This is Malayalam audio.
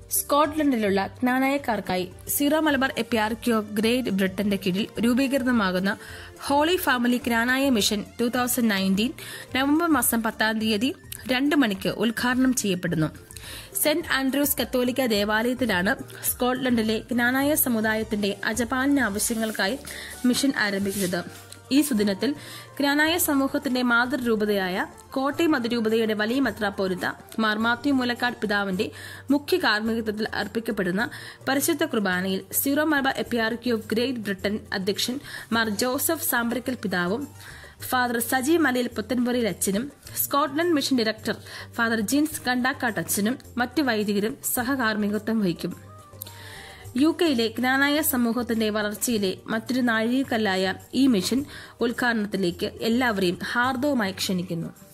സ്കോട്ട്ലൻഡിലുള്ള ജ്ഞാനായക്കാർക്കായി Syro Malabar eparchy of Great ബ്രിട്ടന്റെ കീഴിൽ രൂപീകൃതമാകുന്ന holy family Knanaya mission two thousand nineteen November മാസം പത്താം തീയതി രണ്ട് മണിക്ക് ഉദ്ഘാടനം ചെയ്യപ്പെടുന്നു സെന്റ് ആൻഡ്രൂസ് കത്തോലിക്ക ദേവാലയത്തിലാണ് സ്കോട്ട്ലൻഡിലെ ജ്ഞാനായ സമുദായത്തിന്റെ അജപാലന ആവശ്യങ്ങൾക്കായി മിഷൻ ആരംഭിച്ചത് ഈ സുദിനത്തിൽ ജ്ഞാനായ സമൂഹത്തിന്റെ മാതൃരൂപതയായ കോട്ടയം അതിരൂപതയുടെ വലിയ മെത്രാപ്പോരുത്ത മാർ മാത്യു മൂലക്കാട് പിതാവിന്റെ മുഖ്യ കാർമ്മികത്വത്തിൽ അർപ്പിക്കപ്പെടുന്ന പരിശുദ്ധ കുർബാനയിൽ Syro Malabar eparchy of Great Britain അധ്യക്ഷൻ മാർ ജോസഫ് സാമ്പരക്കൽ പിതാവും ഫാദർ സജി മലയിൽ പുത്തൻപുരയിൽ അച്ഛനും Scotland mission director father Jins Kandakkattu അച്ഛനും മറ്റു വൈദികരും സഹകാർമ്മികത്വം വഹിക്കും യു കെയിലെ ജ്ഞാനായ സമൂഹത്തിന്റെ വളർച്ചയിലെ മറ്റൊരു നാഴികക്കല്ലായ ഈ മിഷൻ ഉദ്ഘാടനത്തിലേക്ക് എല്ലാവരെയും ഹാർദവുമായി ക്ഷണിക്കുന്നു